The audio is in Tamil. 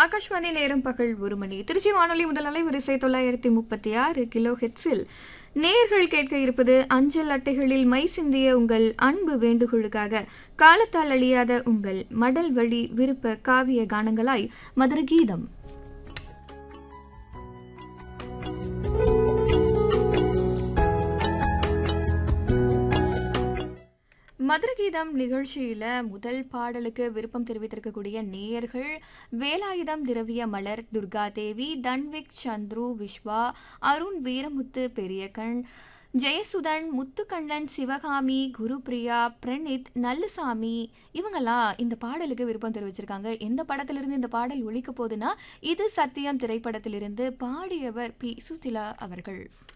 ஆகாஷ்வாணி நேரம் பகல் ஒரு மணி திருச்சி வானொலி முதல் அலைவரிசை தொள்ளாயிரத்தி முப்பத்தி ஆறு கிலோ ஹெட்ஸில் நேர்கள் கேட்க இருப்பது அஞ்சல் அட்டைகளில் மை சிந்திய உங்கள் அன்பு வேண்டுகோளுக்காக காலத்தால் அழியாத உங்கள் மடல் வழி விருப்ப காவிய கானங்களாய் மதுர கீதம் மதுரகீதம் நிகழ்ச்சியில முதல் பாடலுக்கு விருப்பம் தெரிவித்திருக்கக்கூடிய நேயர்கள் வேலாயுதம் திரவிய மலர் துர்கா தேவி தன்விக் சந்துரு விஸ்வா அருண் வீரமுத்து பெரியகண் ஜெயசுதன் முத்துக்கண்ணன் சிவகாமி குருபிரியா பிரணீத் நல்லுசாமி இவங்கெல்லாம் இந்த பாடலுக்கு விருப்பம் தெரிவிச்சிருக்காங்க எந்த படத்திலிருந்து இந்த பாடல் ஒழிக்க போகுதுன்னா இது சத்தியம் திரைப்படத்திலிருந்து பாடியவர் பி சுசிலா அவர்கள்